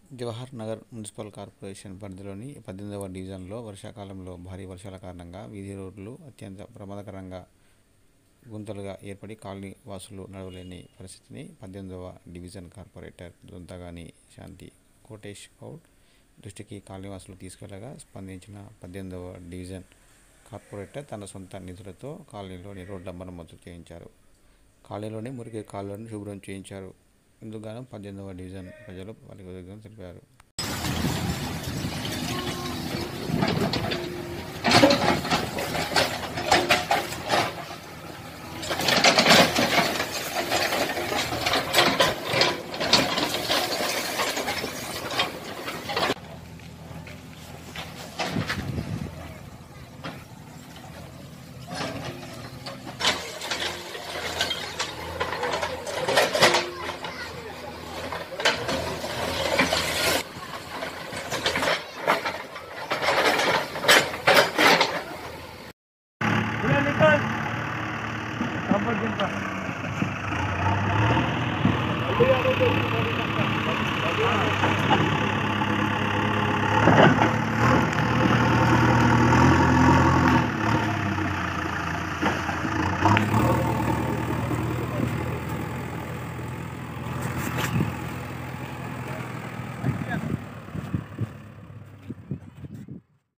Jawahar Nagar municipal corporation పరిధిలోని పద్దెనిమిదవ డివిజన్లో వర్షాకాలంలో భారీ వర్షాల కారణంగా వీధి రోడ్లు అత్యంత ప్రమాదకరంగా గుంతలుగా ఏర్పడి కాలనీ వాసులు నడవలేని పరిస్థితిని పద్దెనిమిదవ డివిజన్ కార్పొరేటర్ దొంతగాని శాంతి కోటేష్ గౌడ్ దృష్టికి కాలనీవాసులు తీసుకెళ్లగా స్పందించిన పద్దెనిమిదవ డివిజన్ కార్పొరేటర్ తన సొంత నిధులతో కాలనీలోని రోడ్ల మరమ్మతు చేయించారు కాలనీలోని మురికి కాలువలను శుభ్రం చేయించారు ఇందుకు గాను పద్దెనిమిదవ డివిజన్ ప్రజలు వారికి కృతజ్ఞతలు తెలిపారు Ulan Nicole! Kapag din pa.